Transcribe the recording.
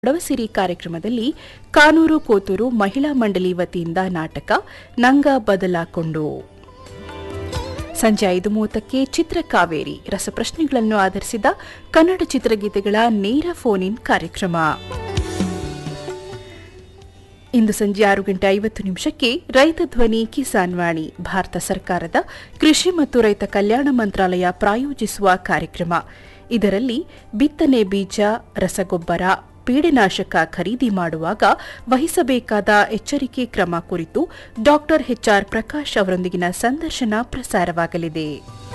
ಕೊಡವಸಿರಿ ಕಾರ್ಯಕ್ರಮದಲ್ಲಿ ಕಾನೂರು ಕೋತೂರು ಮಹಿಳಾ ಮಂಡಳಿ ವತಿಯಿಂದ ನಾಟಕ ನಂಗ ಬದಲಾಕೊಂಡು ಸಂಜೆ ಐದು ಮೂವತ್ತಕ್ಕೆ ಚಿತ್ರಕಾವೇರಿ ರಸಪ್ರಶ್ನೆಗಳನ್ನು ಆಧರಿಸಿದ ಕನ್ನಡ ಚಿತ್ರಗೀತೆಗಳ ನೇರ ಫೋನ್ ಇನ್ ಕಾರ್ಯಕ್ರಮ ಇಂದು ಸಂಜೆ ಆರು ಗಂಟೆ ಐವತ್ತು ನಿಮಿಷಕ್ಕೆ ರೈತ ಧ್ವನಿ ಕಿಸಾನ್ ವಾಣಿ ಭಾರತ ಸರ್ಕಾರದ ಕೃಷಿ ಮತ್ತು ರೈತ ಕಲ್ಯಾಣ ಮಂತ್ರಾಲಯ ಪ್ರಾಯೋಜಿಸುವ ಕಾರ್ಯಕ್ರಮ ಇದರಲ್ಲಿ ಬಿತ್ತನೆ ಬೀಜ ರಸಗೊಬ್ಬರ ಪೀಡೆನಾಶಕ ಖರೀದಿ ಮಾಡುವಾಗ ವಹಿಸಬೇಕಾದ ಎಚ್ಚರಿಕೆ ಕ್ರಮ ಕುರಿತು ಡಾಕ್ಟರ್ ಎಚ್ಆರ್ ಪ್ರಕಾಶ್ ಅವರೊಂದಿಗಿನ ಸಂದರ್ಶನ ಪ್ರಸಾರವಾಗಲಿದೆ